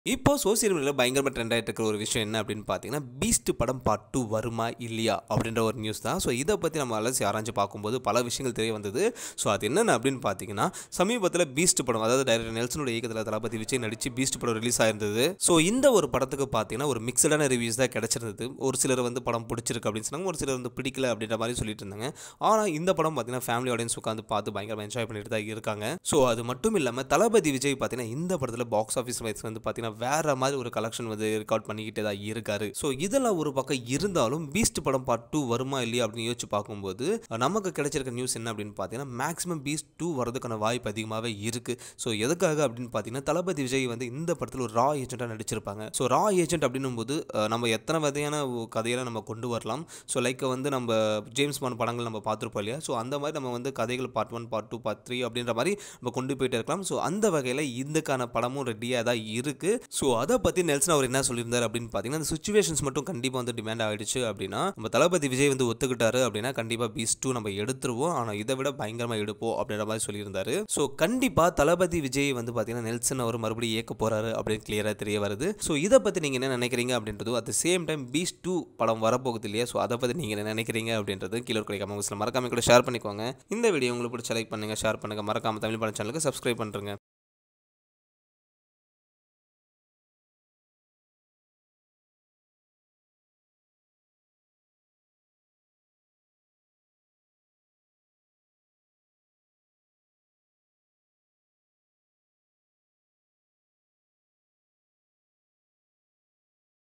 இப்போ சோசியல் மீடியாவில் பயங்கரமாக ட்ரெண்ட் ஆகிட்டு இருக்கிற ஒரு விஷயம் என்ன அப்படின்னு பார்த்தீங்கன்னா பீஸ்ட் படம் பார்ட் டூ வருமா இல்லையா அப்படின்ற ஒரு நியூஸ் தான் ஸோ இதை பற்றி நம்ம அலசி ஆராய்ச்சி பார்க்கும்போது பல விஷயங்கள் தெரிய வந்தது ஸோ அது என்னென்ன அப்படின்னு பார்த்தீங்கன்னா சமீபத்தில் பீஸ்ட் படம் அதாவது டைரக்டர் நெல்சனோட இயக்கத்தில் தளபதி விஜய் நடித்து பீஸ்ட் படம் ரிலீஸ் ஆயிருந்தது ஸோ இந்த ஒரு படத்துக்கு பார்த்தீங்கன்னா ஒரு மிக்சடான ரிவ்யூஸ் தான் கிடச்சிருந்தது ஒரு சிலர் வந்து படம் பிடிச்சிருக்கு அப்படின்னு சொன்னாங்க ஒரு சிலர் வந்து பிடிக்கல அப்படின்ற மாதிரி சொல்லிட்டு இருந்தாங்க ஆனால் இந்த படம் பார்த்தீங்கன்னா ஃபேமிலி ஆடியன்ஸ் உட்காந்து பார்த்து பயங்கரமாக என்ஜாய் பண்ணிட்டு தான் இருக்காங்க ஸோ அது மட்டும் இல்லாமல் தளபதி விஜய் பார்த்தீங்கன்னா இந்த படத்தில் பாக்ஸ் ஆஃபீஸ் வைஸ் வந்து பார்த்தீங்கன்னா வேற மாதிரி ஒரு கலெக்ஷன் வந்து ரெக்கார்ட் பண்ணிக்கிட்டே தான் இருக்காரு ஸோ இதெல்லாம் ஒரு பக்கம் இருந்தாலும் பீஸ்ட் படம் பார்ட் டூ வருமா இல்லையா அப்படின்னு யோசிச்சு பார்க்கும்போது நமக்கு கிடைச்சிருக்க நியூஸ் என்ன அப்படின்னு பார்த்தீங்கன்னா மேக்ஸிமம் பீஸ்ட் டூ வரதுக்கான வாய்ப்பு அதிகமாகவே இருக்கு ஸோ எதுக்காக அப்படின்னு பார்த்தீங்கன்னா தளபதி விஜய் வந்து இந்த படத்தில் ஒரு ரா ஏஜென்ட்டாக நடிச்சிருப்பாங்க ஸோ ரா ஏஜென்ட் அப்படின்னும் போது அஹ், நம்ம எத்தனை வகையான ஒ- கதையெல்லாம் நம்ம கொண்டு வரலாம் ஸோ லைக் வந்து நம்ம ஜேம்ஸ் பாண்ட் படங்கள் நம்ம பார்த்துருப்போம் இல்லையா ஸோ அந்த மாதிரி நம்ம வந்து கதைகள் part one part two part three அப்படின்ற மாதிரி நம்ம கொண்டு போயிட்டு இருக்கலாம் ஸோ அந்த வகையில் இதுக்கான படமும் ரெடியாக தான் இருக்குது ஸோ அதை பற்றி நெல்சன் அவர் என்ன சொல்லியிருந்தார் அப்படின்னு பார்த்தீங்கன்னா அந்த சுச்சுவேஷன்ஸ் மட்டும் கண்டிப்பாக வந்து டிமாண்ட் ஆகிடுச்சு அப்படின்னா நம்ம தளபதி விஜய் வந்து ஒத்துக்கிட்டாரு அப்படின்னா கண்டிப்பாக பீஸ் டூ நம்ம எடுத்துருவோம் ஆனால் இதை விட பயங்கரமாக எடுப்போம் அப்படின்ற மாதிரி சொல்லியிருந்தாரு ஸோ கண்டிப்பாக தளபதி விஜய் வந்து பார்த்தீங்கன்னா நெல்சன் அவர் மறுபடியும் இயக்க போறாரு அப்படின்னு கிளியராக தெரிய வருது ஸோ இதை பற்றி நீங்கள் என்ன நினைக்கிறீங்க அப்படின்றது at same time PS two படம் வரப்போகுது இல்லையா ஸோ அதை பற்றி நீங்கள் என்ன நினைக்கிறீங்க அப்படின்றது கீழே கிடைக்காம மறக்காம கூட ஷேர் பண்ணிக்கோங்க இந்த வீடியோ உங்களுக்கு பிடிச்ச லைக் பண்ணுங்க ஷேர் பண்ணுங்க மறக்காம தமிழ் படம் சேனலுக்கு சப்ஸ்கிரைப் பண்ணுறேங்க